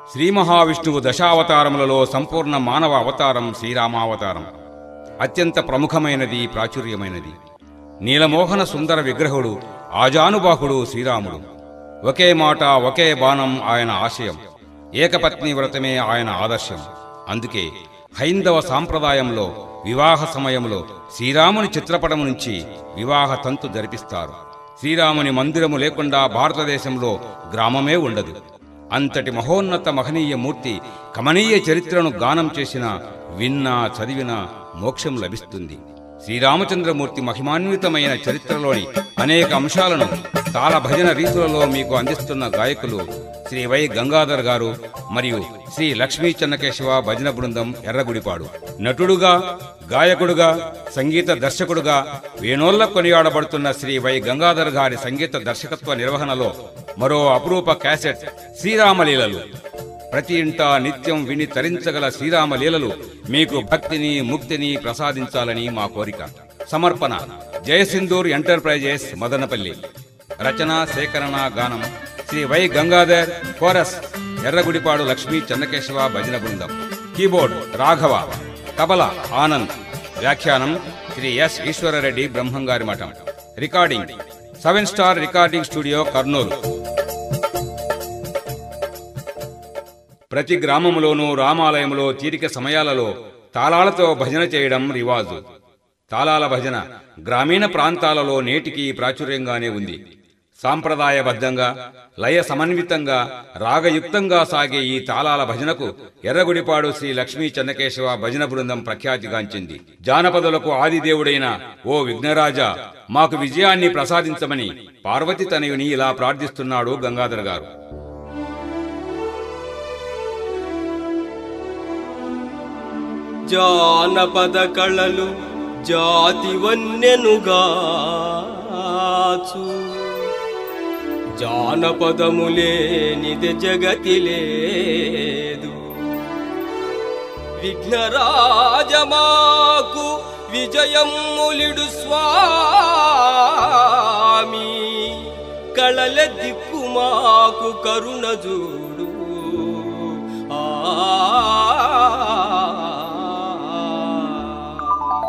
శ్రీ మహావిష్ణువు దశావతారములలో సంపూర్ణ మానవ అవతారం శ్రీరామావతారం అత్యంత ప్రముఖమైనది ప్రాచుర్యమైనది నీలమోహన సుందర విగ్రహుడు ఆజానుబాహుడు శ్రీరాముడు ఒకే మాట ఒకే బాణం ఆయన ఆశయం ఏకపత్ని వ్రతమే ఆయన ఆదర్శం అందుకే హైందవ సాంప్రదాయంలో వివాహ సమయంలో శ్రీరాముని చిత్రపటం నుంచి వివాహ తంతు జరిపిస్తారు శ్రీరాముని మందిరము లేకుండా భారతదేశంలో గ్రామమే ఉండదు అంతటి మహోన్నత మహనీయ మూర్తి కమనీయ చరిత్రను గానం చేసిన విన్నా చదివిన మోక్షం లభిస్తుంది శ్రీరామచంద్రమూర్తి మహిమాన్వితమైన చరిత్రలోని అనేక అంశాలను తాళ భజన రీతులలో మీకు అందిస్తున్న గాయకులు శ్రీ వై గంగాధర్ గారు మరియు శ్రీ లక్ష్మీ చెన్నకేశవ భజన బృందం ఎర్రగుడిపాడు నటుడుగా గాయకుడుగా సంగీత దర్శకుడుగా వేణోళ్ల కొనియాడబడుతున్న శ్రీ వై గంగాధర్ గారి సంగీత దర్శకత్వ నిర్వహణలో మరో అపురూప క్యాసెట్ శ్రీరామలీలలు ప్రతి ఇంటా నిత్యం విని తరించగల శ్రీరామ లీలలు మీకు భక్తిని ముక్తిని ప్రసాదించాలని మా కోరిక సమర్పణ జయసింధూర్ ఎంటర్ప్రైజెస్ మదనపల్లి రచన సేకరణ గానం శ్రీ వై గంగాధర్ కోరస్ ఎర్రగుడిపాడు లక్ష్మీ చెన్నకేశవ భజన బృందం కీబోర్డ్ రాఘవ తబల ఆనంద్ వ్యాఖ్యానం శ్రీ ఎస్ ఈశ్వరరెడ్డి బ్రహ్మంగారి మఠం recording seven star recording studio Kurnool ప్రతి గ్రామంలోనూ రామాలయంలో తీరిక సమయాలలో తాళాలతో భజన చేయడం రివాజు తాళాల భజన గ్రామీణ ప్రాంతాలలో నేటికి ప్రాచుర్యంగానే ఉంది సాంప్రదాయబద్ధంగా లయ సమన్వితంగా రాగయుక్తంగా సాగే ఈ తాళాల భజనకు ఎర్రగుడిపాడు శ్రీ లక్ష్మీ చెన్నకేశవ భజన బృందం ప్రఖ్యాతిగాంచింది జానపదులకు ఆదిదేవుడైన ఓ విఘ్నరాజా మాకు విజయాన్ని ప్రసాదించమని పార్వతి తనయుని ఇలా ప్రార్థిస్తున్నాడు గంగాధర్ గారు జానపద కళలు జాతి వన్నెనుగాచు జానపదములేనిది జగతి లేదు విఘ్నరాజమాకు విజయములిడు స్వామి కళల దిక్కు మాకు కరుణ చూడు ఆ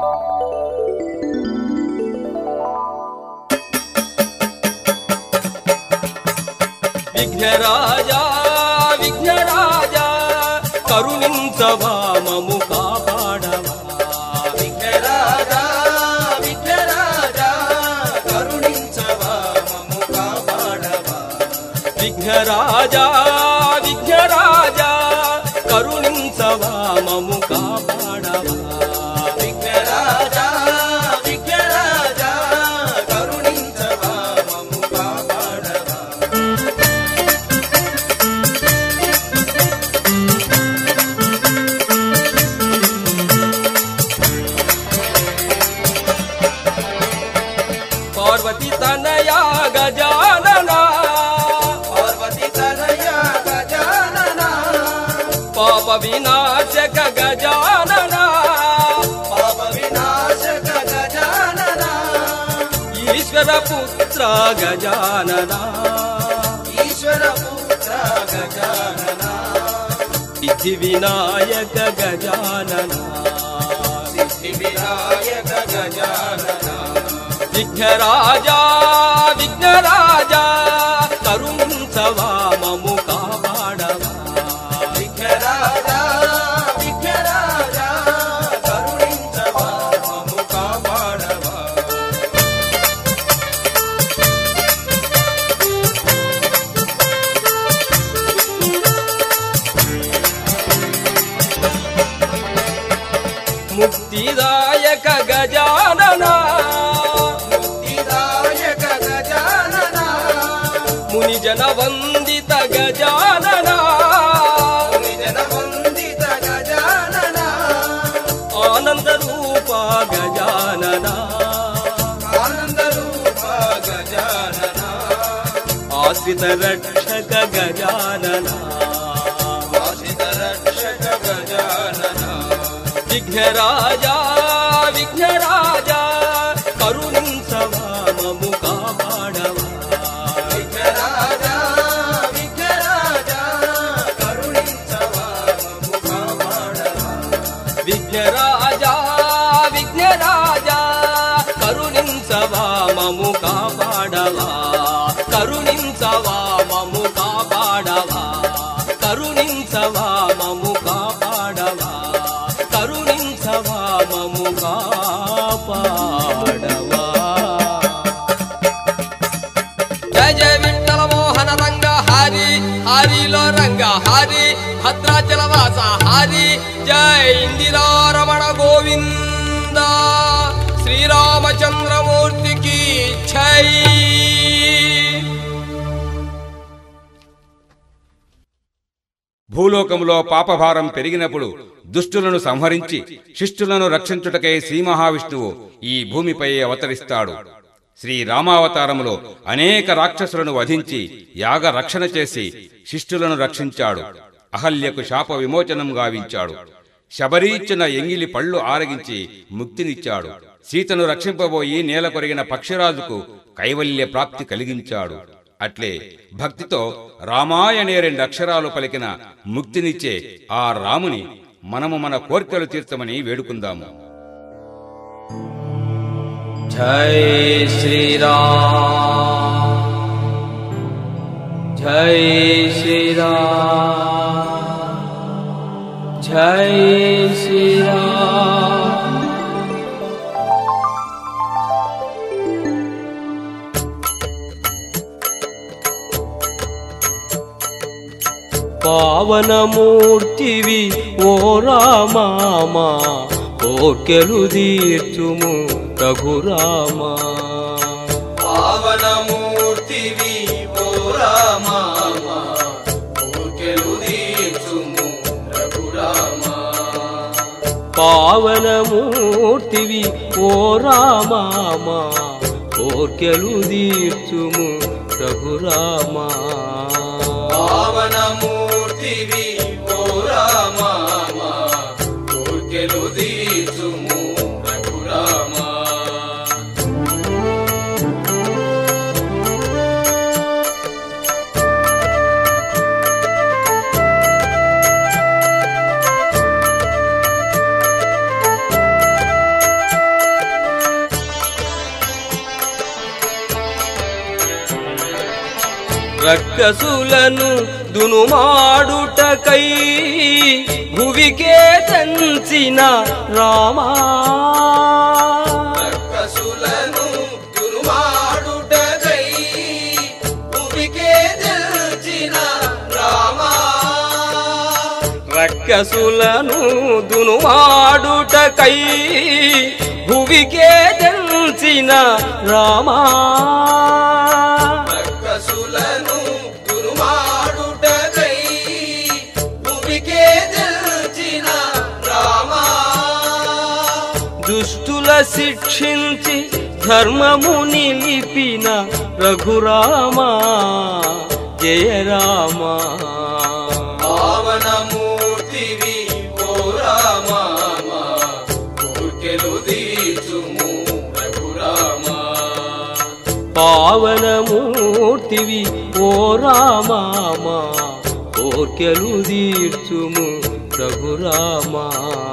విఘ్నరాజా విఘ్నరాజా కరుణించవా మము కాపాడవా విఘ్నరాజా విఘ్నరాజా కరుణించవా మము కాపాడవా విఘ్నరాజా విఘ్నరాజా కరుణించవా మము కాపాడవా విఘ్నరాజా విఘ్నరాజా కరుణించవా మము కాపాడవా పార్వతి తనయా గజానన పార్వతి తనయా గజానన పాప వినాశక గజానన పాప వినాశక గజానన ఈశ్వర పుత్ర గజానన ఈశ్వర పుత్ర గజానన సిద్ధి వినాయక గజానన సిద్ధి వినాయక గజానన విఘ్నరాజా విఘ్నరాజా కరుణించవా మము కాపాడవా విఘ్నరాజా విఘ్నరాజా కరుణించవా మము కాపాడవా ముక్తిదాయక గజానన ముక్తిదాయక గజానన ముని జన వందిత గజానన ముని జన వందిత గజానన ఆనంద రూప గజానన ఆనంద రూప గజానన ఆశ్రిత రక్షక గజానన ఆశ్రిత రక్షక గజానన విఘ్నరాజా విఘ్నరాజా కరుణించవా మము కాపాడవా విఘ్నరాజా విఘ్నరాజా కరుణించ హరిలో రంగ హరి భద్రాచల వాస హరి జై ఇందిరారమణ గోవింద శ్రీరామచంద్రమూర్తికి జై భూలోకంలో పాపభారం పెరిగినప్పుడు దుష్టులను సంహరించి శిష్టులను రక్షించుటకై శ్రీ మహావిష్ణువు ఈ భూమిపై అవతరిస్తాడు శ్రీ రామావతారములో అనేక రాక్షసులను వధించి యాగ రక్షణ చేసి శిష్టులను రక్షించాడు అహల్యకు శాప విమోచనం గావించాడు శబరీచ్చిన ఎంగిలి పళ్ళు ఆరగించి ముక్తినిచ్చాడు సీతను రక్షింపబోయి నేల కొరిగిన పక్షిరాజుకు కైవల్య ప్రాప్తి కలిగించాడు అట్లే భక్తితో రామాయణే రెండు అక్షరాలు పలికిన ముక్తినిచ్చే ఆ రాముని మనము మన కోర్కెలు తీర్చమని వేడుకుందాము జై శ్రీరామ్ జై శ్రీరామ్ జై శ్రీరామ్ పావనమూర్తివి ఓ రామామా కోర్కెలు తీర్చుము రఘురామా పావనమూర్తివి ఓ రామా ఊర్కెలు దీర్చుము రఘురామా పావనమూర్తివి ఓ రామామా కోర్కెలు తీర్చుము రఘురామా పావనమూర్తివి ఓ రామా ఊర్కెలు దీర్చుము రఘురామా రక్కసులను దునుమాడుటకై భువికే తంచిన రామా రక్కసులను దుర్మాడుటకై భూమికే తెల్చిన రామా రక్కసులను దునుమాడుటకై భువికే తంచిన రామా రక్కసులను దుర్మాడుటకై భూమికే తెల్చిన రామా దుష్టుల శిక్షించి ధర్మము నిలిపిన రఘురామా జయ రామా పావనమూర్తివి ఓ రామా ఊర్కెలు దీర్చుము రఘురామా పావనమూర్తివి ఓ రామామా కోర్కెలు తీర్చుము రఘురామా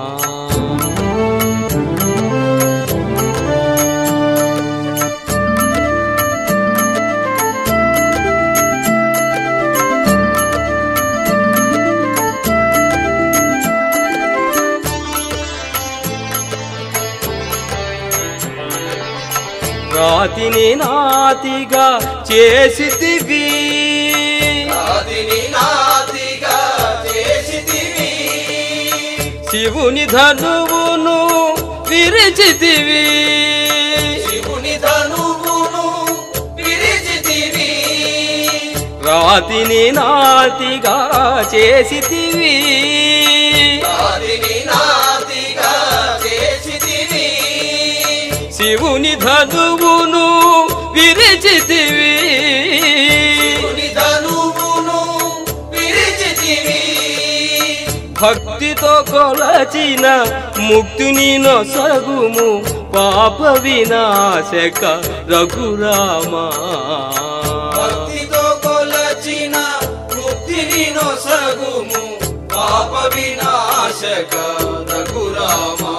రాతిని నాతిగా చేసితివి ఆదిని నాతిగా చేసితివి శివుని ధనువును విరిచితివి శివుని ధనువును విరిచితివి రాతిని నాతిగా చేసితివి ఆదిని నాతిగా చేసితివి శివుని ధనువును విరిచితివి శివుని ధనువును విరిచితివి భక్తితో కొలచిన ముక్తిని నొసగుము పాప వినాశక రఘురామా భక్తితో కొలచిన ముక్తిని నొసగుము పాప వినాశక రఘురామా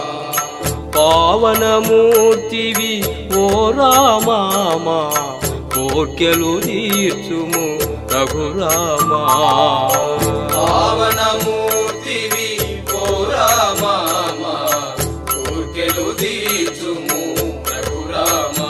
పావనమూర్తివి ఓ రామామా కోర్కెలు తీర్చుము రఘురామా పావనమూర్తివి ఓ రామా ఊర్కెలు దీర్చుము రఘురామా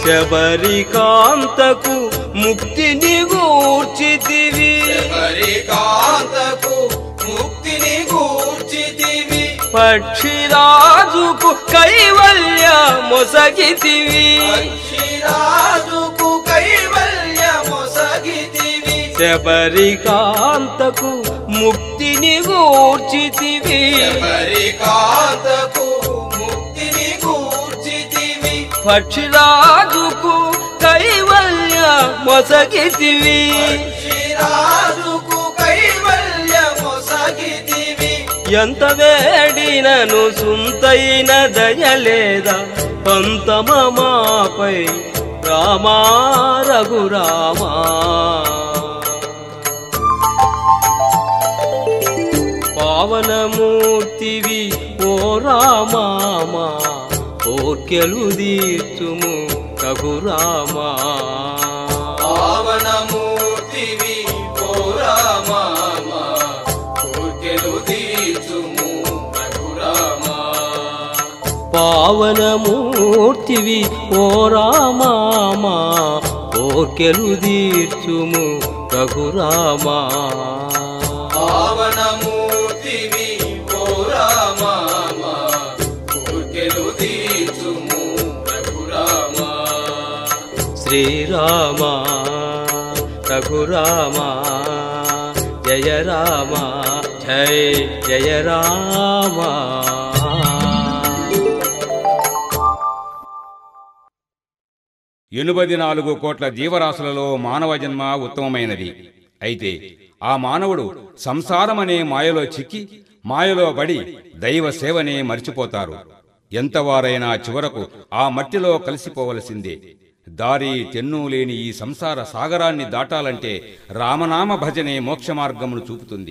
శబరికాంతకు ముక్తిని గూర్చితివి శబరికాంతకు ముక్తిని గూర్చితివి పక్షిరాజుకు కైవల్య మొసగితివి పక్షిరాజుకు కైవల్యమొసగితివి శబరికాంతకు ముక్తిని గూర్చితివి శబరికాంతకు ముక్తిని గూర్చితివి పక్షిరాజుకు కైవల్య మొసగితివి పక్షిరాజుకు కైవల్యమొసగితివి ఎంత వేడినను సుంతైన దయలేదా పంతమమాపై రామా రఘురామా పావనమూర్తివి ఓ రామామా కోర్కెలు తీర్చుము రఘురామా పావనమూర్తివి ఓ రామా కోర్కెలు తీర్చుము రఘురామా పావనమూర్తివి ఓ రామామా కోర్కెలు తీర్చుము రఘురామా పావనమూర్తివి ఓ రామా కోర్కెలు తీర్చుము రఘురామా శ్రీరామ రఘురామ జయ రామ జయ జయ రామ ఎనుబది నాలుగు కోట్ల జీవరాశులలో మానవ జన్మ ఉత్తమమైనది అయితే ఆ మానవుడు సంసారమనే మాయలో చిక్కి మాయలో పడి దైవ సేవనే మర్చిపోతారు ఎంతవారైనా చివరకు ఆ మట్టిలో కలిసిపోవలసిందే దారి తెన్ను లేని ఈ సంసార సాగరాన్ని దాటాలంటే రామనామ భజనే మోక్ష మార్గమును చూపుతుంది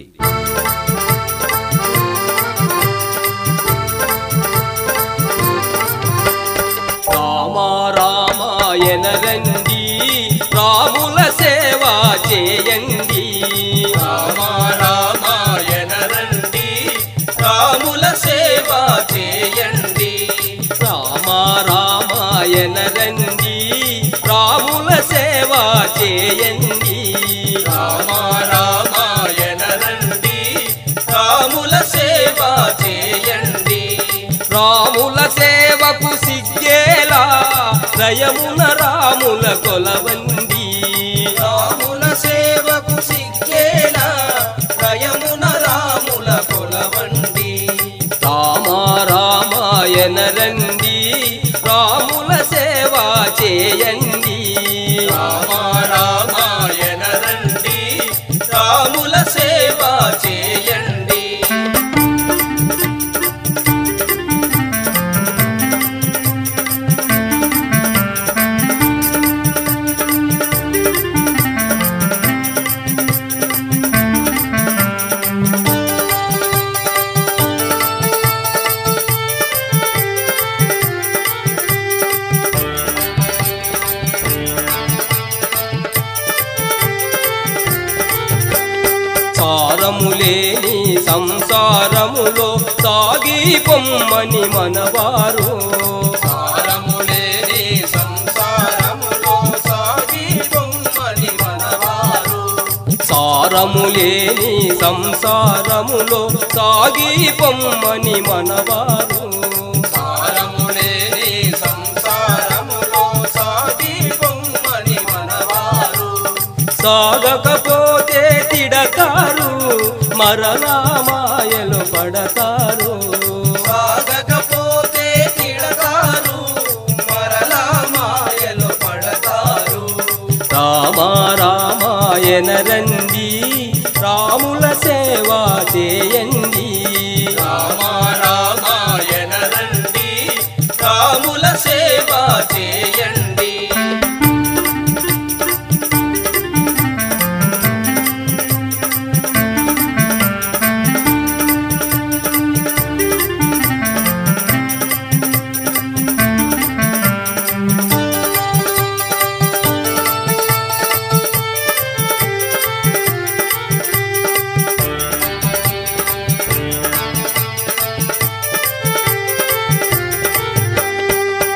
రామ రామాయణ రండి రాముల సేవ చేయండి రామ రామాయణ రండి రాముల సేవ చేయండి రామ రామాయణ రండి రాముల సేవ చేయండి రామ రామాయణ రండి రాముల సేవ చేయండి రాముల సేవకు సిగ్గేలా దయమున రాముల కొలవండి రాముల సేవకు సిగ్గేలా దయమున రాముల కొలవండి రామ రామాయణ రండి రాముల సేవ చేయండి రామ రామాయణ రండి రాముల సేవ చేయండి సారము లేని సంసారములో సాగి పొమ్మని మనవారు సారములేని సంసారములో సాగి పొమ్మని మనవారు సారము లేని సంసారములో సాగి పొమ్మని మనవారు సారములేని సంసారములో సాగి పొమ్మని మనవారు సాగకపోతే తిడతారు మరలా మాయలు పడతారు సాగకపోతే తిడతారు మరలా మాయలు పడతారు రామ రామాయణ రండి రాముల సేవ చేయండి రామ రామాయణ రండి రాముల సేవ చేయండి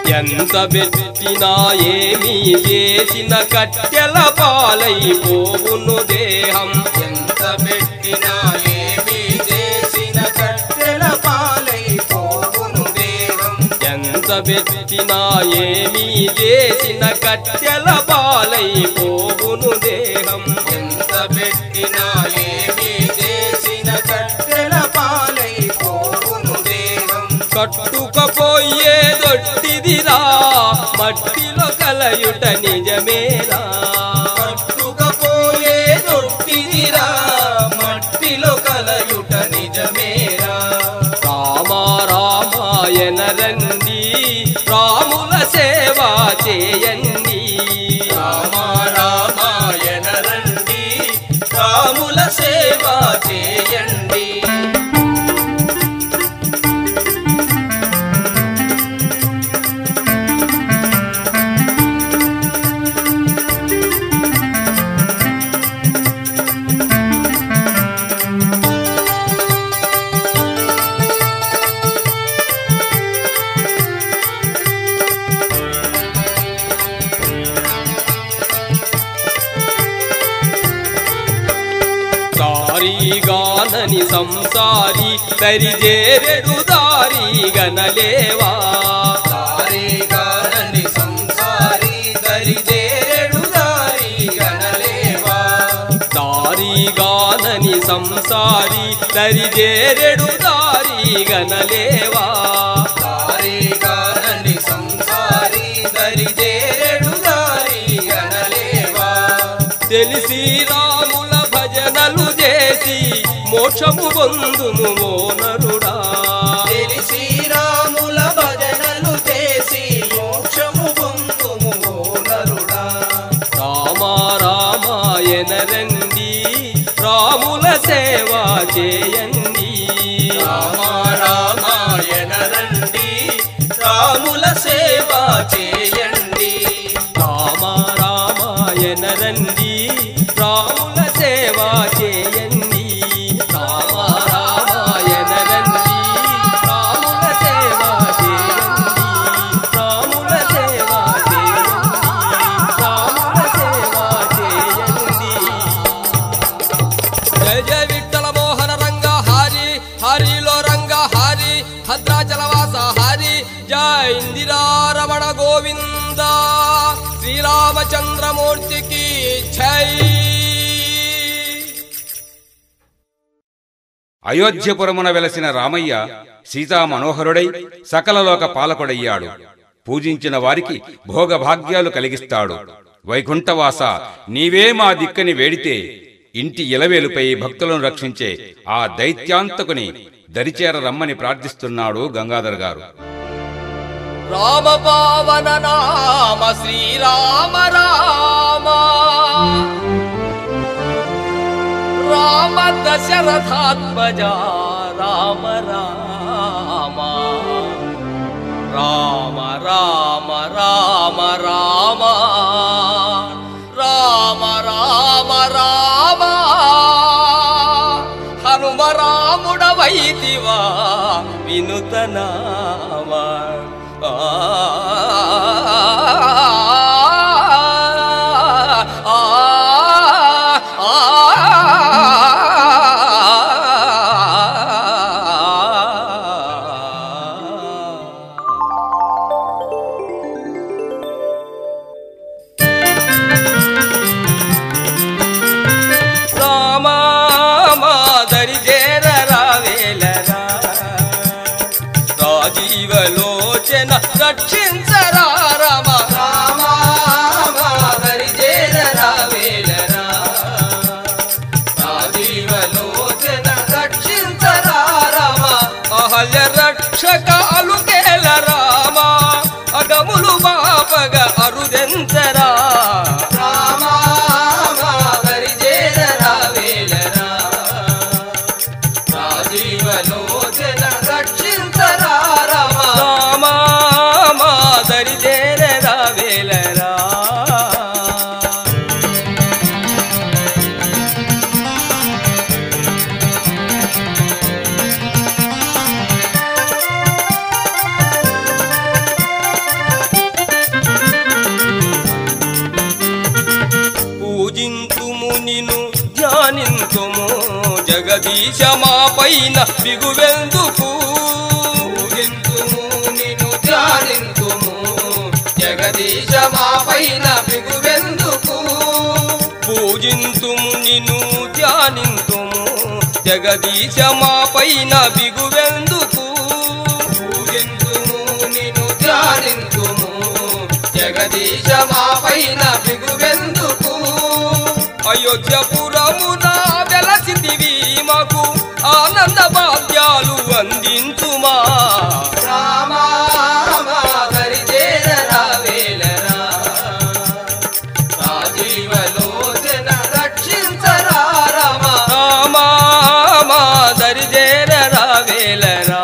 ఎంత పెట్టినా ఏమీ చేసిన కట్టెల పాలైపోవును దేహం ఎంత పెట్టినా ఏమీ చేసిన కట్టెల పాలైపోవును దేహం ఎంత పెట్టినా ఏమీ చేసిన కట్టెల పాలైపోవును దేహం ఎంత పెట్టినా ఏమీ చేసిన కట్టెల పాలైపోవును దేహం కట్టుకపోయేదొట్టిదిరా మట్టిలో కలయుట నిజమేరా పట్టుకపోయే దొట్టిదిరా మట్టిలో కలయుట నిజమేరా రామ రామాయణ రండి రాముల సేవ చేయండి రామ రామాయణ రండి రాముల సేవ చేయండి దారిగానని సంసారి దరిజేరెడు దారి గనలేవా దారిగానని సంసారి దరిదేడు దారి గనలేవా దారిగానని సంసారి దరిజేరెడు దారి గనలేవా దారిగానని సంసారి దరిదేడు దారి గనలేవా తెలిసి రాముల భజనలు చేసి మోక్షము పొందుము ఓ నరుడా తెలిసి రాముల భజనలు చేసి మోక్షము పొందుము ఓ నరుడా రామ రామాయణ రండి రాముల సేవ చేయండి రామ రామాయణ రండి రాముల సేవ చేయండి రామ రామాయణ రండి రాముల సేవ చేయండి రామ రామాయణ రండి రాముల సేవ చేయండి రాముల సేవ చేయండి రాముల సేవ చేయండి జయ జయ విఠల మోహన రంగ హరి హరిలో రంగ హరి భద్రాచలవాస హరి జయ ఇందిరా రమణ గోవింద శ్రీరామచంద్రమూర్తికి జై అయోధ్యపురమున వెలసిన రామయ్య సీతా మనోహరుడై సకలలోక పాలకుడయ్యాడు పూజించిన వారికి భోగభాగ్యాలు కలిగిస్తాడు వైకుంఠవాస నీవే మా దిక్కని వేడితే ఇంటి ఇలవేలుపై భక్తులను రక్షించే ఆ దైత్యాంతకుని దరిచేర రమ్మని ప్రార్థిస్తున్నాడు గంగాధర్ గారు రామ పావన నామ శ్రీరామ రామ రామ దశరథాత్మజ రామ రామ రామ రామ రామ రామ రామ రామ రామ హనుమ రాముడవైతివా వినుతనామ ఆ ఆ రామా మాదరి చేర రావేలరా రాజీవలోచన రక్షించరా రమ రామా మాదరి చేర రావేలరా రాజీవలోచన రక్షించరా రామ అహల్య రక్షకాలు కేల రామ అగములు బాపగ అరుదెంచరా రామా మాదరి చేర రావేలరా రాజీవలోచన రక్షించరా రామ రామా మాదరి చేర రావేలరా జగదీశ మా పైన బిగువెందుకు పూజింతుము నిన్ను ధ్యానింతుము జగదీశ మా పైన బిగువెందుకు పూజింతుము నిన్ను ధ్యానింతుము జగదీశ మా పైన బిగువెందుకు పూజింతుము నిన్ను ధ్యానింతుము జగదీశ మా పైన బిగువెందుకు అయోధ్యపురమున వెలసిదివి మాకు ఆనంద భాగ్యాలు అందించుమా రామా దరి చేరరావేలరా రాజీవలోచన రక్షించరా రామా రామా మా దరిజేర రావేలరా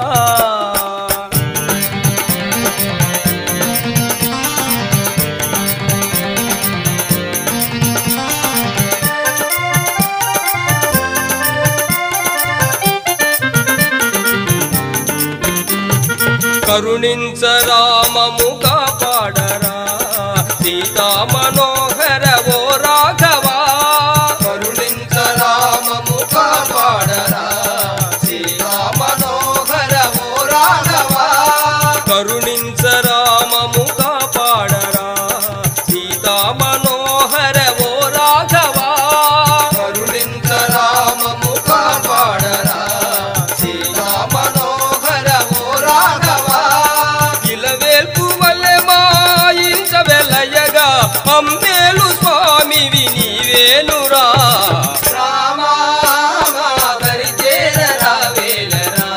కరుణించరామము కాపాడరా సీతా మనోహర ఓ రాఘవా కరుణించరామము కాపాడరా సీతా మనోహర ఓ రాఘవా కరుణించరామము కాపాడరా సీతా మనోహర ఓ రాఘవా కరుణించరామము కాపాడరా సీతా మనోహర ఓ రాఘవా ఇలవేల్పు వల్లె మాయించవెలయగా అమ్మేలు స్వామివి నీవేనురా రామా దరి చేరరావేలరా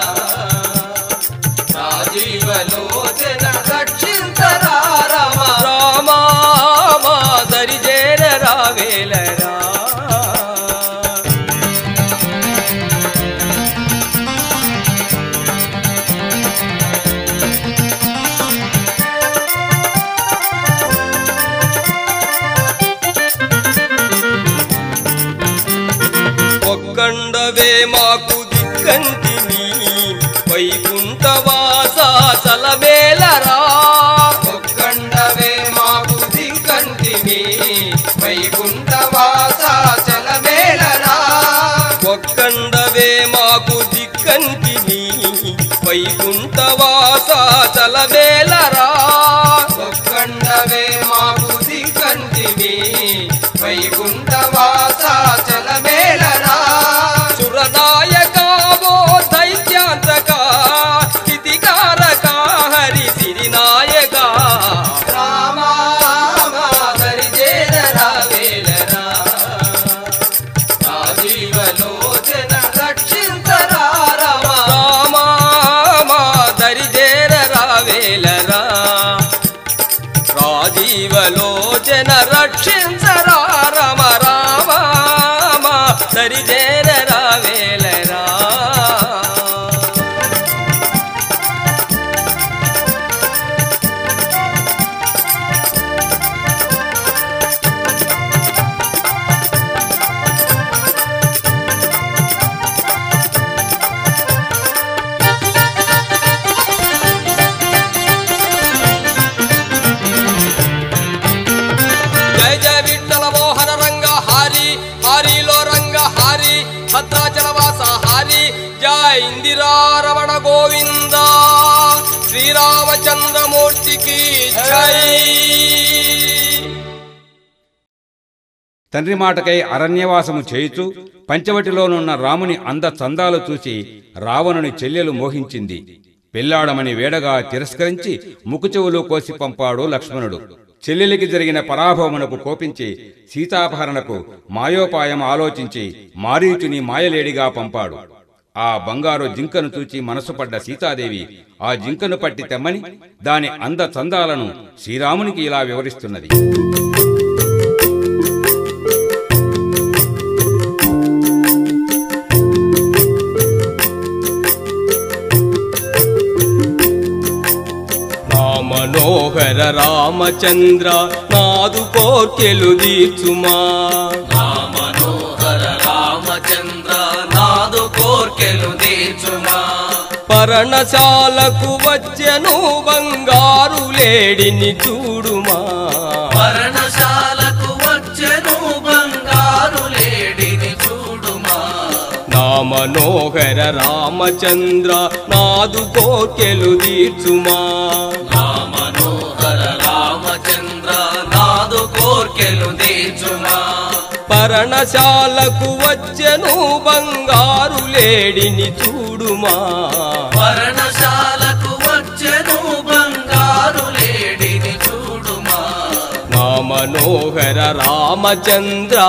రాజీవలోచన రక్షించరా రామా రామా మా దరిజేర రావేలరా ఒక్కండవే మాకు దిక్కంటిని వైకుంఠవాస చలమేలరా ఒక్కండవే మాకు దిక్కంటివి వైకుంఠవాస చలమేలరా ఒక్కండవే మాకు దిక్కంటిని వైకుంఠవాస చలమేలరా ఒక్కండవే మాకు దిక్కంటివి వైకుంఠవాస చలమేలరా సురనాయకావో దైత్యాంతక స్థితికారక హరి సిరినాయక రామా దరి చేరరావేలరా రాజీవలోచన రక్షించరా రామా రామా మా దరిజేర రావేలరా రాజీవలోచన రక్షించరా రమ రామ మా దరిజేర రావేలరా జయ జయ విఠల మోహన రంగ హారి హారిలో రంగ హారి భద్రాచలవాస హారి జయ ఇందిరారమణ గోవింద శ్రీరామచంద్రమూర్తికి జై తండ్రి మాటకై అరణ్యవాసము చేయుచు పంచవటిలోనున్న రాముని అంద చందాలు చూసి రావణుని చెల్లెలు మోహించింది పెళ్లాడమని వేడగా తిరస్కరించి ముకుచెవులు కోసి పంపాడు లక్ష్మణుడు చెల్లెలికి జరిగిన పరాభవమునకు కోపించి సీతాపహరణకు మాయోపాయం ఆలోచించి మారీచుని మాయలేడిగా పంపాడు ఆ బంగారు జింకను చూచి మనసు పడ్డ సీతాదేవి ఆ జింకను పట్టి తెమ్మని దాని అంద చందాలను శ్రీరామునికి ఇలా వివరిస్తున్నది నా మనోహర రామచంద్ర నాదు కోర్కెలు తీర్చుమా మనోహర రామచంద్ర నాదు కోర్కెలు తీర్చుమా పరణశాలకు వచ్చెను బంగారు లేడిని చూడుమా పర్ణశాలకు వచ్చెను బంగారు లేడిని చూడుమా నా మనోహర మనోహర రామచంద్ర నాదు కోర్కెలు తీర్చుమా నా మనోహర రామచంద్ర నాదు కోర్కెలు తీర్చుమా పరణశాలకు వచ్చెను బంగారు లేడిని చూడుమా పర్ణశాలకు వచ్చెను బంగారు లేడిని చూడుమా నా మనోహర రామచంద్ర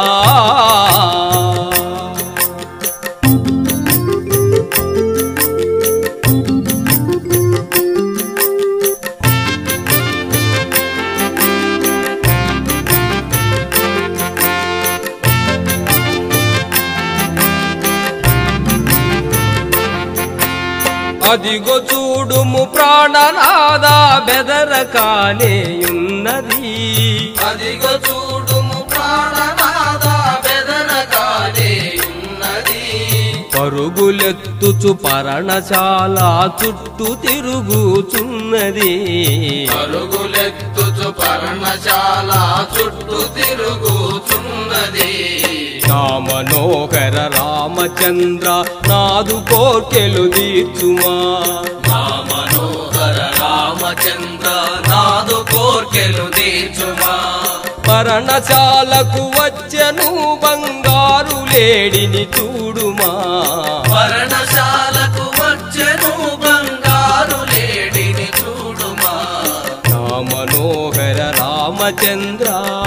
అదిగో చూడుము ప్రాణనాదా బెదరకానేయున్నది అదిగో చూడుము ప్రాణనాద బెదరగానే ఉన్నది పరుగులెత్తుచు పరణశాల చుట్టూ తిరుగుచున్నది పరుగులెత్తుచు పర్ణశాల చుట్టూ తిరుగుచున్నది నా మనోహర రామచంద్ర నాదు కోర్కెలు తీర్చుమా నా మనోహర రామచంద్ర నాదు కోర్కెలు తీర్చుమా పరణశాలకు వచ్చెను బంగారు లేడిని చూడుమా పర్ణశాలకు వచ్చెను బంగారు లేడిని చూడుమా నా మనోహర రామచంద్ర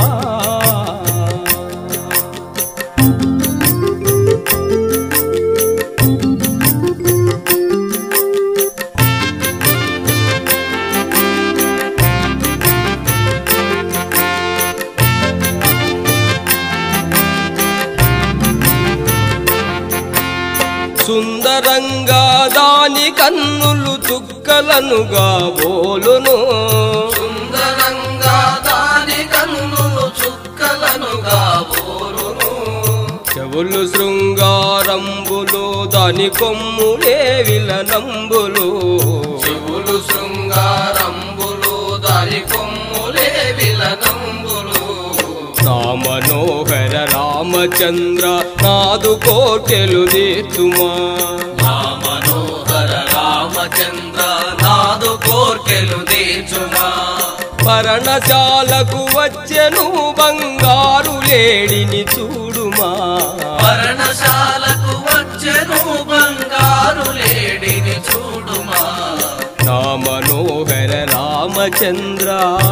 సుందరంగా దాని కన్నులు చుక్కలనుగా బోలును సుందరంగా దాని కన్నులు చుక్కలనుగా పోరును చెవులు శృంగారంబులు దాని కొమ్ములే విలనంబులు చెవులు శృంగారంబులు దాని కొమ్ములే విలనంబులు నా మనోహర రామచంద్ర నాదు కోటెలు తీర్చుమా నా మనోహర రామచంద్ర నాదు కోర్కెలు తీర్చుమా పరణశాలకు వచ్చెను బంగారు లేడిని చూడుమా పర్ణశాలకు వచ్చెను బంగారు లేడిని చూడుమా నా మనోహర రామచంద్ర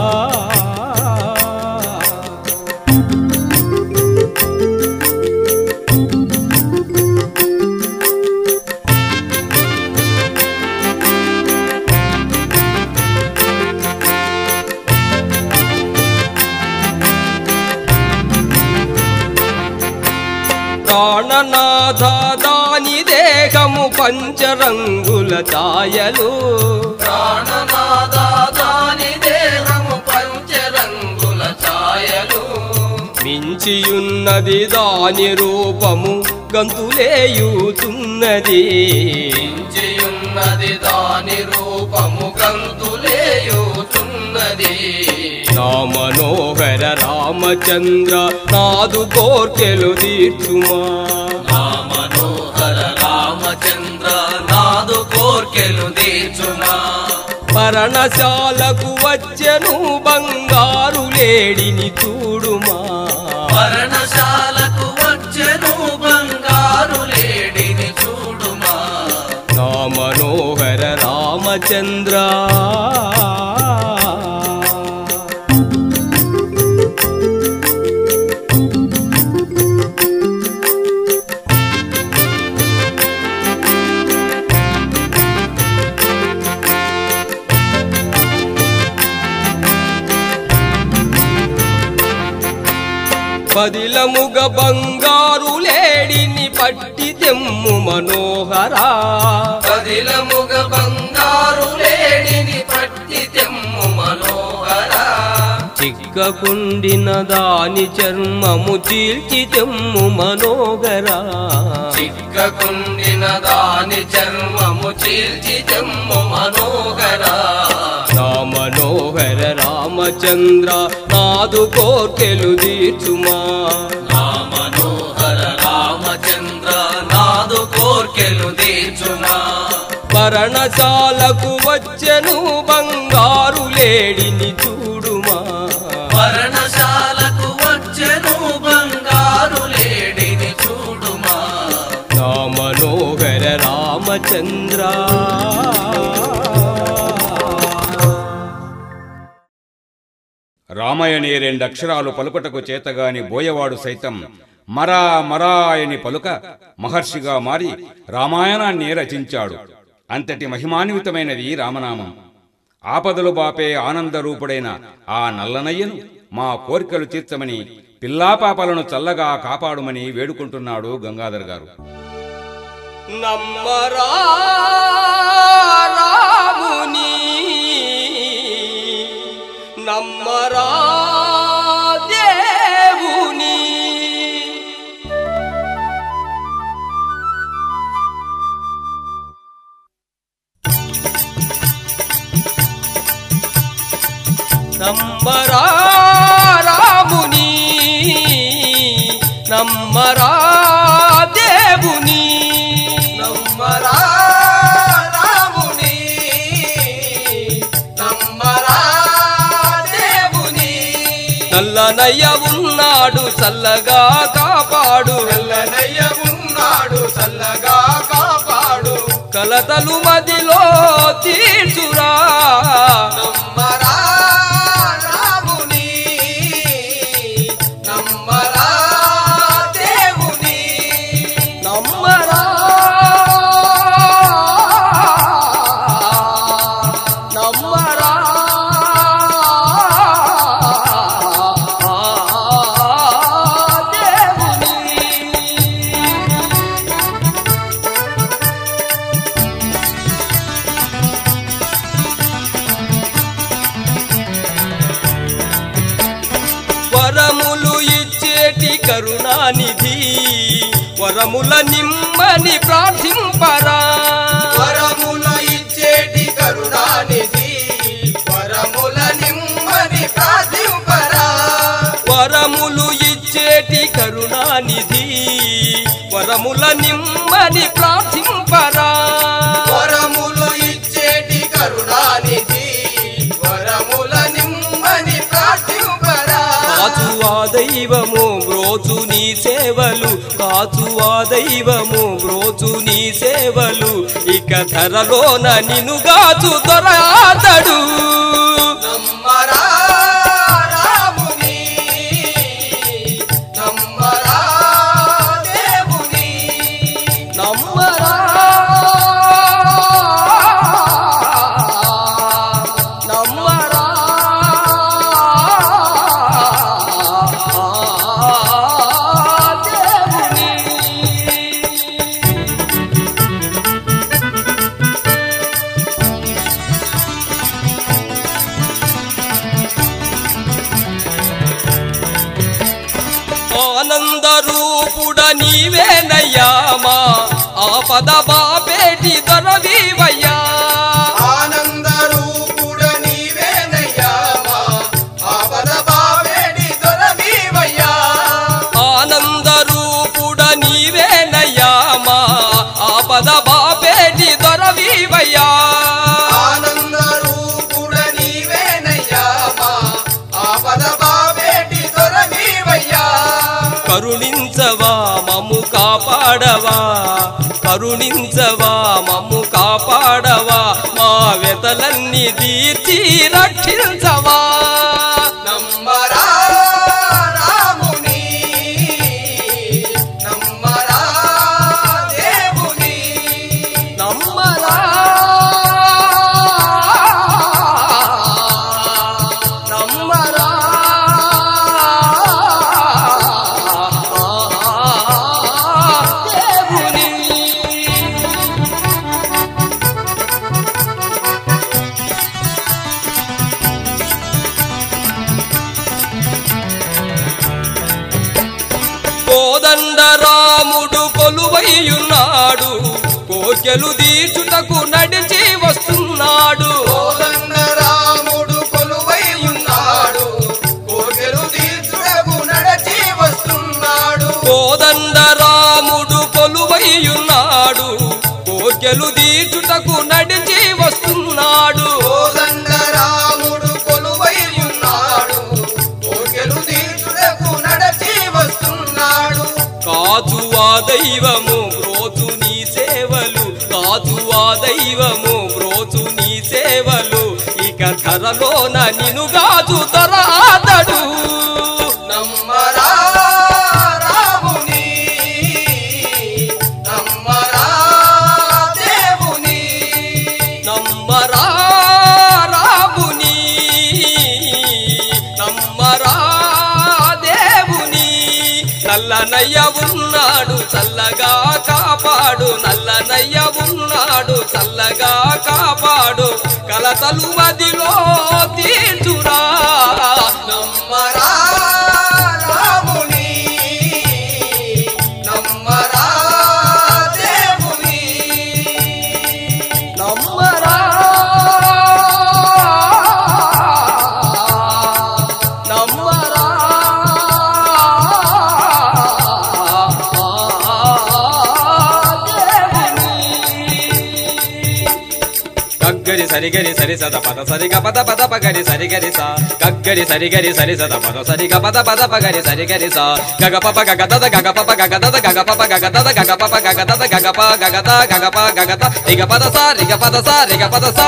ప్రాణనాథ దాని దేహము పంచరంగుల ఛాయలు ప్రాణనాద దాని దేహము పంచరంగుల ఛాయలు మించియున్నది దాని రూపము గంతులేయుతున్నది మించియున్నది దాని రూపము గంతులేయుచున్నది నా మనోహర రామచంద్ర నాదు కోర్కెలు తీర్చుమా నా మనోహర రామచంద్ర నాదు కోర్కెలు తీర్చుమా పరణశాలకు వచ్చెను బంగారు లేడిని చూడుమా పర్ణశాలకు వచ్చెను బంగారు లేడిని చూడుమా నా మనోహర రామచంద్ర పదిలముగ బంగారు లేడిని పట్టి తెమ్ము మనోహరా కదిలముగ బంగారు లేడిని పట్టి తెమ్ము మనోహర చిక్కకుండిన దాని చర్మము చీల్చి తెమ్ము మనోహరా చిక్కకుండిన దాని చర్మము చీల్చి తెమ్ము మనోహర నా మనోహర రామచంద్ర నాదు కోర్కెలు తీర్చుమా నా మనోహర రామచంద్ర నాదు కోర్కెలు కోర్కెలు తీర్చుమా మరణశాలకు వచ్చెను బంగారు లేడిని చూడుమా మరణశాలకు వచ్చెను బంగారు లేడిని చూడుమా నా మనోహర రామచంద్ర రామయనే రెండక్షరాలు పలుకుటకు చేతగాని బోయవాడు సైతం మరా మరాయని పలుక మహర్షిగా మారి రామాయణాన్ని రచించాడు అంతటి మహిమాన్వితమైనది రామనామం ఆపదలు బాపే ఆనందరూపుడైన ఆ నల్లనయ్యను మా కోరికలు తీర్చమని పిల్లాపాపలను చల్లగా కాపాడుమని వేడుకుంటున్నాడు గంగాధర్ గారు నమ్మరా రాముని నమ్మరా దేవుని నమ్మరా రాముని నమ్మరా దేవుని నమ్మరా రాముని నమ్మరా దేవుని నల్లనయ్య ఉన్నాడు చల్లగా కాపాడు తెల్లనయ్య ఉన్నాడు చల్లగా కాపాడు కలతలు మదిలో తీర్చురా నమ్మరా రాముని నమ్మరా దేవుని నమ్మరా నమ్మరా దేవుని వరములు ఇచ్చేటి కరుణానిధి వరముల నిమ్మని ప్రార్థింపరా వరముల ఇచ్చేటి కరుణానిధి వరముల నిమ్మని ప్రార్థింపరా వరములు ఇచ్చేటి కరుణానిధి వరముల నిమ్మని ప్రార్థింపరా వరములు ఇచ్చేటి కరుణానిధి వరముల నిమ్మని ప్రార్థింపరా కాచు ఆ దైవము బ్రోచు నీ సేవలు కాచు ఆ దైవము బ్రోచు నీ సేవలు ఇక ధరలోన నినుగాచు దొరాతడు నమ్మరా రాముని నమ్మరా దేవుని నమ్మరా నమ్మరా దేవుని ఆనంద రూపుడ నీవేనయ్యామా ఆపద బాపేటి దొరవీవయ్యా ఆనంద రూపుడ నీవేనయ్యామా ఆపద బావేడి దొరవీవయ్యా ఆనంద రూపుడ నీవేనయ్యామా ఆపద బాపేటి దొరవీవయ్యా ఆనంద రూపుడ నీవేనయ్యామా ఆపద బావేడి దొరవీవయ్యా కరుణించవా మమ్ము కాపాడవా కరుణించవా మమ్ము కాపాడవా మా వెతలన్నీ తీర్చి రక్షించవా నమ్మరా రాముని నమ్మరా దేవుని నమ్మరా నమ్మరా దేవుని కోదండ రాముడు కొలువైయున్నాడు కోర్కెలు తీర్చుటకు నడిచి వస్తున్నాడు కోదండ రాముడు కొలువై ఉన్నాడు కోగెలు తీర్చుడకు నడచి వస్తున్నాడు కోదండ రాముడు కొలువైయున్నాడు కోర్కెలు తీర్చుటకు నడిచి వస్తున్నాడు కోదండరాముడు కొలువై ఉన్నాడు కోర్కెలు తీర్చుటకు నడచి వస్తున్నాడు కాదు ఆ దైవము బ్రోచు నీ సేవలు కాదు ఆ దైవము బ్రోచు నీ సేవలు ఇక ధరలోన నిను గాజు తరాదడు నమ్మరా రాముని నమ్మరా దేవుని నమ్మరా రాముని నమ్మరా దేవుని నల్లనయ్య ఉన్నాడు చల్లగా కాపాడు నల్లనయ్య ఉన్నాడు చల్లగా కాపాడు కలతలు మదిలో తీర్చురా నమ్మరా రాముని నమ్మరా దేవుని నమ్మరా నమ్మరా గగ్గరి సరిగరి సరి సద పద సరిగ పద పద పగరి సరిగరి సా గగ్గరి సరిగరి సరి సద పద సరిగ పద పద పగరి సరిగరి సా గగ పప గగ దద గగ పప గగ దద గగ పప గగ దద గగ పప గగ దద గగ ప గగ ద గగ ప గగ ద రిగ పద సా రిగ పద సా రిగ పద సా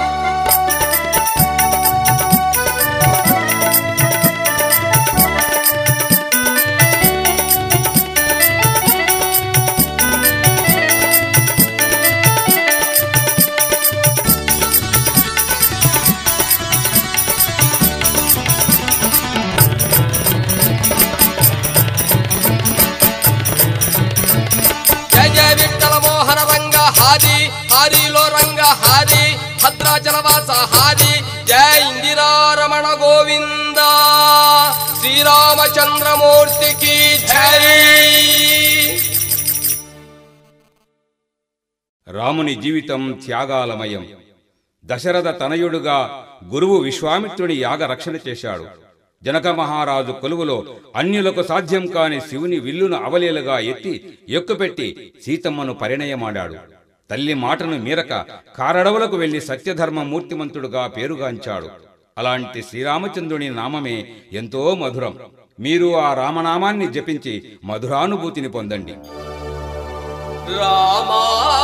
జయ జయ విఠల మోహన రంగ హారి హారిలో రంగ హారి భద్రాచలవాస హారి జయ ఇందిరారమణ గోవింద శ్రీరామచంద్రమూర్తికి జై రాముని జీవితం త్యాగాలమయం దశరథ తనయుడుగా గురువు విశ్వామిత్రుని యాగ రక్షణ చేశాడు జనక మహారాజు కొలువులో అన్యులకు సాధ్యం కాని శివుని విల్లును అవలీలగా ఎత్తి ఎక్కుపెట్టి సీతమ్మను పరిణయమాడాడు తల్లి మాటను మీరక కారడవులకు వెళ్లి సత్యధర్మ మూర్తిమంతుడుగా పేరుగాంచాడు అలాంటి శ్రీరామచంద్రుని నామమే ఎంతో మధురం మీరు ఆ రామనామాన్ని జపించి మధురానుభూతిని పొందండి రామా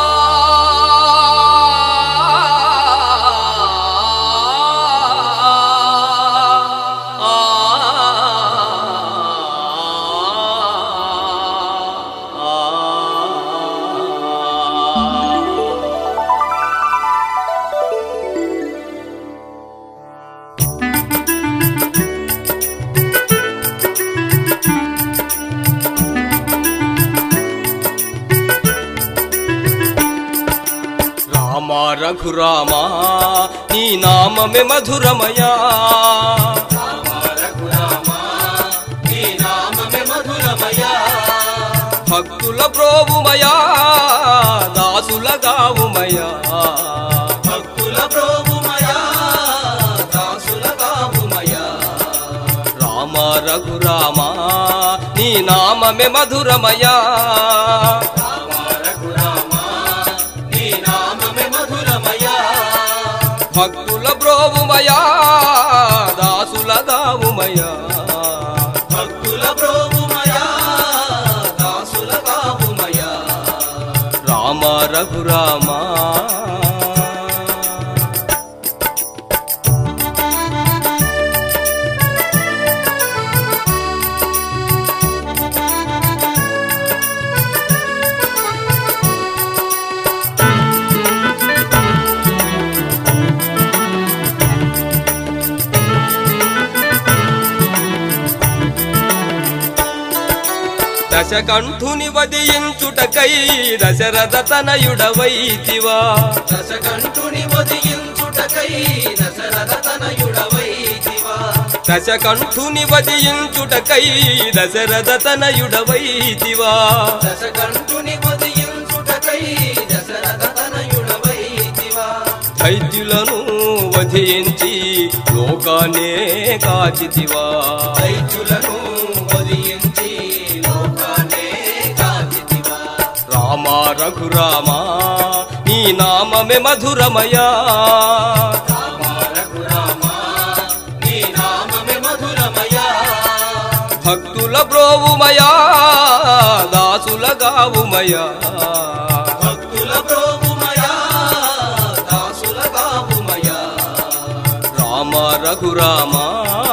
రామ రఘురామా నీ నామమే మధురమయా నీ నామమే మధురమయా భక్తుల ప్రోభుమయా దాసుల గావుమయా భక్తుల ప్రోభుమయా దాసుల కావుమయా రామ రఘురామా నీ నామమే మధురమయా రఘురామా నీ నామమే మధురమయా భక్తుల ప్రోభుమయా దాసుల గావుమయా భక్తుల ప్రోభుమయా దాసుల కావుమయా రామ రఘురామా దశకంఠుని వదియించుటకై దశరథ తనయుడవైతివా దశకంఠుని వదియించుటకై దశరథ తనయుడవైతివా దశకంఠుని వదియించుటకై దశరథ తనయుడవైతివా దశకంఠుని వదియించుటకై దశరథ తనయుడవైతివా దైత్యులను వధించి లోకానే కాచితివా దైత్యులను వదియించి లోకానే కాచితివా రామ రఘురామా నీ నీ నామమే మధురమయా రామ రఘురామ నీ నామమే మధురమయా భక్తుల బ్రోవుమయా దాసుల గావుమయా భక్తుల ప్రోగుమయా దాసుల గావుమయా రామ రఘురామా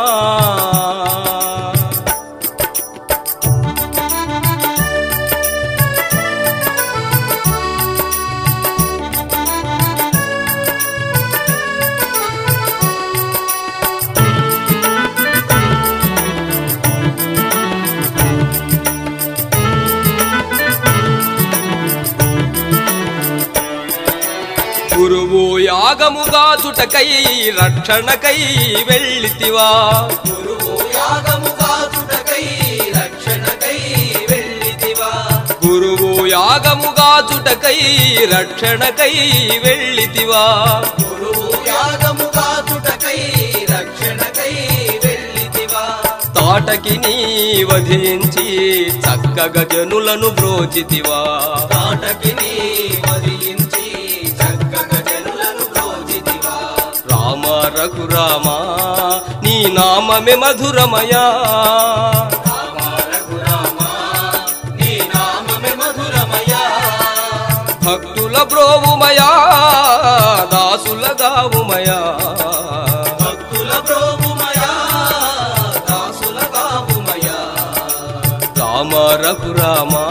గురువు యాగముగా చుటకై రక్షణకై వెళ్ళితివా గురువు యాగము కాచుటకై రక్షణకై వెళ్ళితివా గురువు యాగముగా చుటకై రక్షణకై వెళ్ళితివా గురువు యాగము కాచుటకై రక్షణకై వెళ్ళితివా తాటకి నీ వధించి చక్కగా జనులను బ్రోచితివా నాటకిని వదిలించి చక్కగా జనులను ప్రోజితివా రామ రఘురామా నీ నామమే మధురమయా రామ రఘురామ నీ నామమే మధురమయా భక్తుల బ్రోవుమయా దాసుల గావుమయా భక్తుల ప్రోగుమయా దాసుల గావుమయా రామ రఘురామా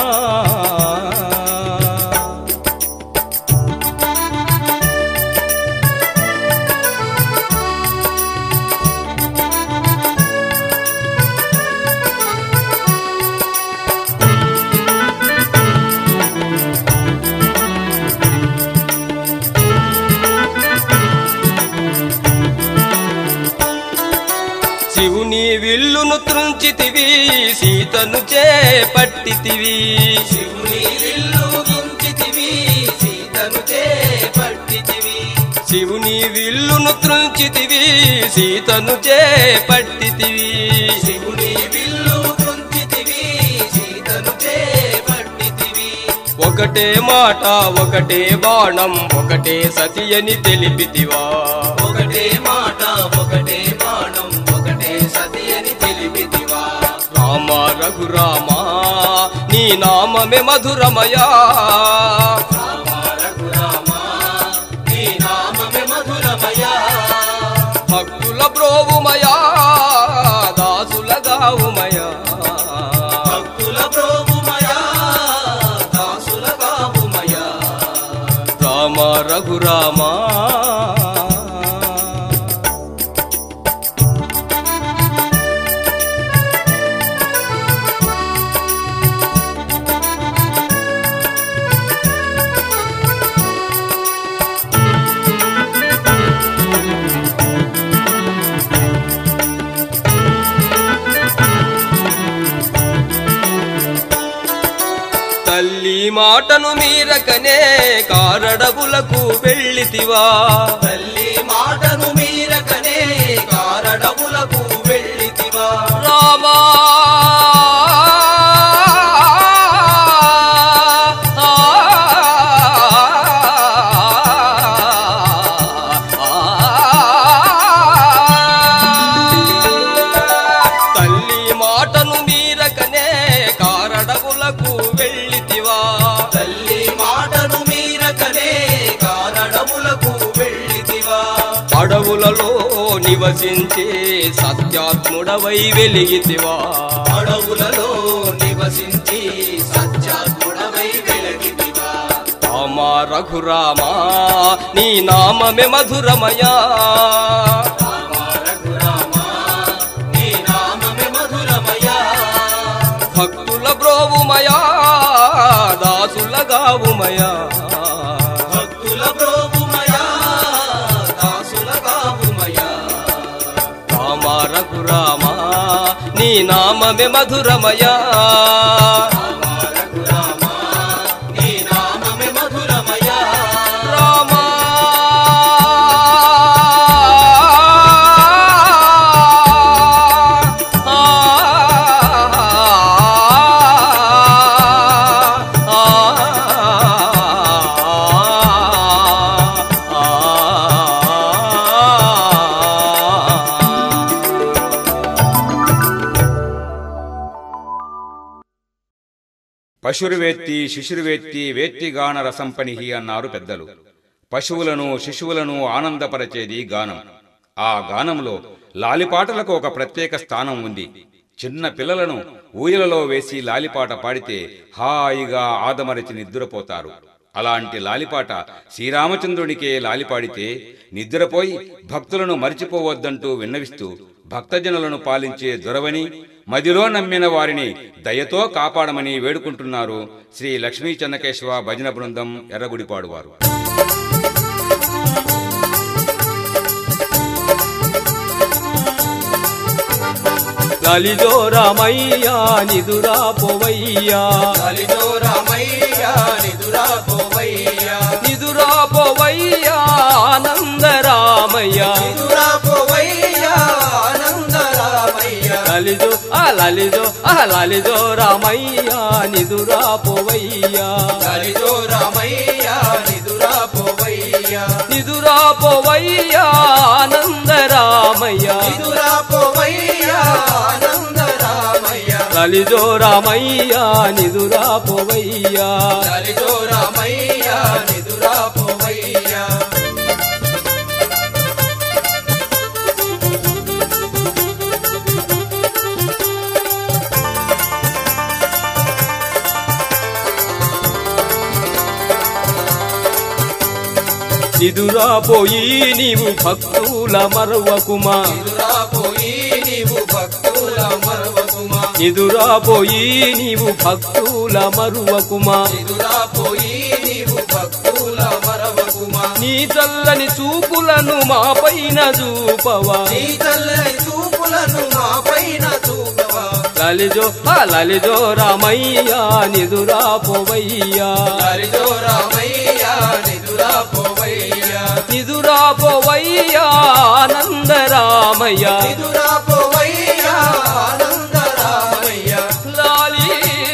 శివుని విల్లును త్రుంచితివి సీతను చేపట్టితివి శివుని విల్లు గుంచితివి సీతను చేపట్టితివి శివుని విల్లును త్రుంచితివి సీతను చేపట్టితివి శివుని విల్లు గుంచితివి సీతను చేపట్టితివి ఒకటే మాట ఒకటే బాణం ఒకటే సతి అని తెలిపితివా ఒకటే మాట ఒకటే బాణం ఒకటే సతి అని తెలిపితివా రామ రఘురామా నీ నామమే మధురమయా రామ రఘురామ నీ నామమే మధురమయా భక్తుల బ్రోవుమయా దాసుల గావుమయా భక్తుల ప్రోగుమయా దాసుల గావుమయా రామ రఘురామా తల్లి మాటను మీరకనే కారడవులకు వెళ్ళితివా తల్లి మాటను మీరకనే కారడములకు వెళ్ళితివా రామా తల్లి మాటను మీరకనే కారడవులకు వెళ్ళితివా తల్లి మాటను మీరకనే కారడములకు వెళ్ళితివా అడవులలో నివసించే సత్యాత్ముడవై వెలిగితివా అడవులలో నివసించి సత్యాత్ముడవై వెలగితివా రామ రఘురామా నీ నామమే మధురమయా రామ రఘురామ నీ నామమే మధురమయా భక్తుల బ్రోవుమయా దాసుల గావుమయా భక్తుల ప్రోగుమయా దాసుల గావుమయా రామ రఘురామా నీ నామమే మధురమయా రామ రఘురామ నీ నామమే మధురమయా రామా ఆ పశురువేత్తి శిశురువేత్తి వేత్తిగాన రసంపనిహి అన్నారు పెద్దలు పశువులను శిశువులను ఆనందపరచేది గానం ఆ గానంలో లాలిపాటలకు ఒక ప్రత్యేక స్థానం ఉంది చిన్న పిల్లలను ఊయలలో వేసి లాలిపాట పాడితే హాయిగా ఆదమరచి నిద్రపోతారు అలాంటి లాలిపాట శ్రీరామచంద్రునికే లాలిపాడితే నిద్రపోయి భక్తులను మరిచిపోవద్దంటూ విన్నవిస్తూ భక్తజనులను పాలించే దొరవని మదిలో నమ్మిన వారిని దయతో కాపాడమని వేడుకుంటున్నారు శ్రీ లక్ష్మీ చెన్నకేశవ భజన బృందం ఎర్రగుడిపాడువారు లలిజో రామయ్యా నిదురా పోవయ్యా కలిజో రామయ్య నిదురా పోవయ్యా నిదురా పోవయ్యా ఆనంద రామయ్యా నిదురా పోవయ్యా ఆనంద రామయ్య లలిజో ఆ లలిజో ఆ లలిజో రామయ్యా నిదురా పోవయ్యా కలిజో రామయ్య నిదురా పోవయ్యా నిదురా పోవయ్యా ఆనంద రామయ్యా నిదురా పోవయ్యా ఆనంద రామయ్య లలిజో రామయ్యా నిదురా పోవయ్యా కలిజో రామయ్య నిదురా పోవయ్యా నిదురా పోయి నీవు భక్తుల మరవకుమా నిదురా పోయి నీవు భక్తుల మరవకుమా నిదురా పోయి నీవు భక్తుల మరువకుమా నిదురా పోయి నీవు భక్తుల మరవకుమా నీ చల్లని చూపులను మా పైన చూపవా నీ చల్లని చూపులను మా పైన చూపవా లలిజో ఆ లలిజో రామయ్యా నిదురా పోవయ్యా హరిజో రామయ్య నిదురా పోవయ్యా నిదురా పోవయ్యా ఆనంద రామయ్యా నిదురా పోవయ్యా ఆనంద రామయ్య లాలి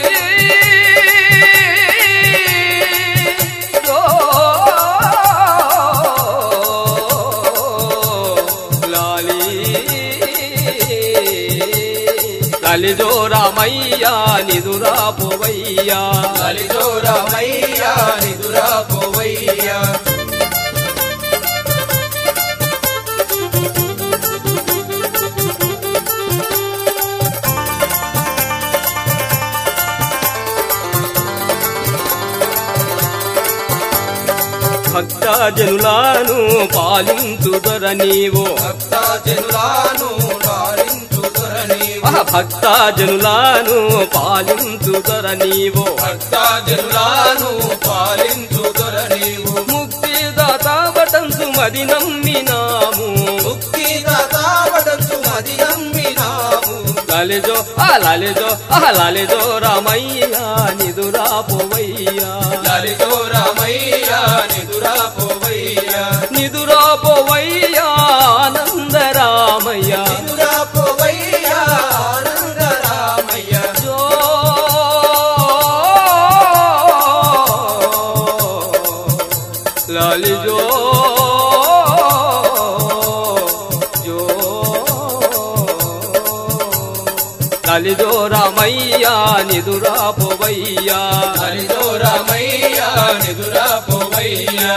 ఓ లాలి లలిజో రామయ్యా నిదురా పోవయ్యా హరిజో రామయ్య నిదురా పోవయ్యా భక్త జనులాను పాలించుదర నీవో భక్త జనులాను లాలించుదర నీవు ఆహ, భక్త జనులాను పాలించుదర నీవో భక్త జనులాను పాలించుదర నీవు ముక్తిదాత వటంసు మది నమ్మినాము ముక్తిదాతావడచు మది నమ్మినాము లాలెజో ఆ లాలెజో ఆ లాలెజో రామయ్యా నిదురా పోవయ్యా లలితో రామయ్య నిదురా పోవయ్యా నిదురా పోవయ్యా ఆనంద రామయ్యా నిదురా పోవయ్యా ఆనంద రామయ్య జో లాలిజో జో లాలిజో రామయ్యా నిదురా పోవయ్యా లలితో రామయ్య నిదురా పోవయ్యా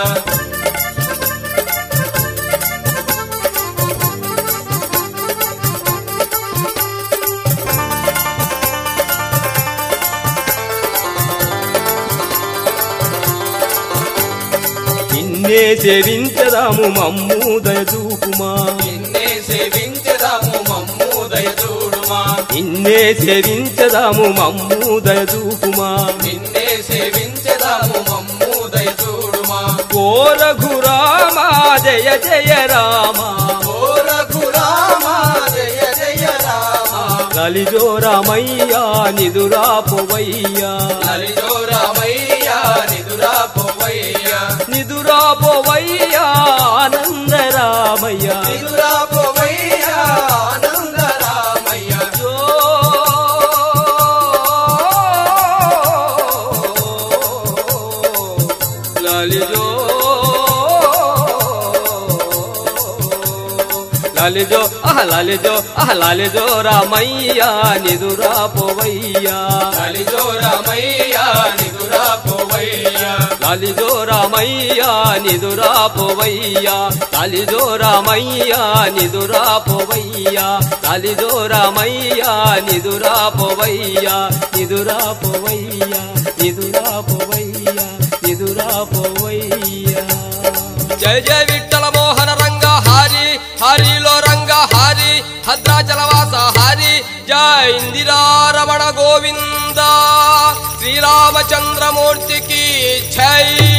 నిన్నే సేవించదాము మమ్ము దయచూపుమా నిన్నే సేవించదాము మమ్ము దయచూడుమా నిన్నే సేవించదాము మమ్ము దయచూపుమా నిన్నే సేవించదాము మమ్ము దయచూడుమా ఓ రఘురామా జయ జయ రామా ఓ రఘురామా జయ జయ రామా లలిజో రామయ్యా నిదురా పోవయ్యా లలితో రామయ్య నిదురా పోవయ్యా నిదురా పోవయ్యా ఆనంద రామయ్యా నిదురా పోవయ్యా ఆనంద రామయ్య జో లలిజో లాలిజో ఆహ లాలిజో ఆహ లాలిజో రామయ్య నిదురా పోవయ్యా కలిజో రామయ్య నిదురా పోవయ్యా లాలిజో రామయ్య నిదురా పోవయ్యా లాలిజో రామయ్య నిదురా పోవయ్యా లాలిజో రామయ్య నిదురా పోవయ్యా నిదురా పోవయ్యా నిదురా పోవయ్యా నిదురా పోవయ్యా జయ జయ విఠల మోహన రంగ హారి హరిలో రంగ హారి భద్రాచలవాస హారి జయ ఇందిరారమణ గోవింద శ్రీరామచంద్రమూర్తికి జై